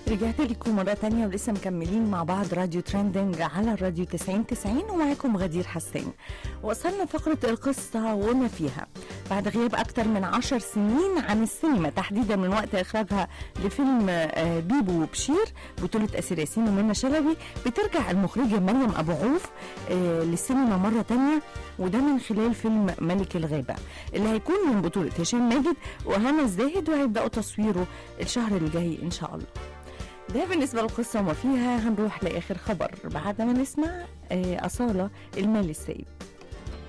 رجعت لكم مرة تانية ولسه مكملين مع بعض راديو ترندنج على الراديو 90 90 ومعاكم غدير حسين وصلنا فقرة القصة وما فيها بعد غياب أكتر من عشر سنين عن السينما تحديدا من وقت إخراجها لفيلم آه، بيبو وبشير بطولة أسر ياسين ومنى شلبي بترجع المخرجة مريم أبو عوف آه، للسينما مرة تانية وده من خلال فيلم ملك الغابة اللي هيكون من بطولة هشام ماجد وهنا الزاهد وهيبدأوا تصويره الشهر اللي جاي إن شاء الله ده بالنسبة للقصة وما فيها هنروح لآخر خبر بعد ما نسمع آه، أصالة المال السايب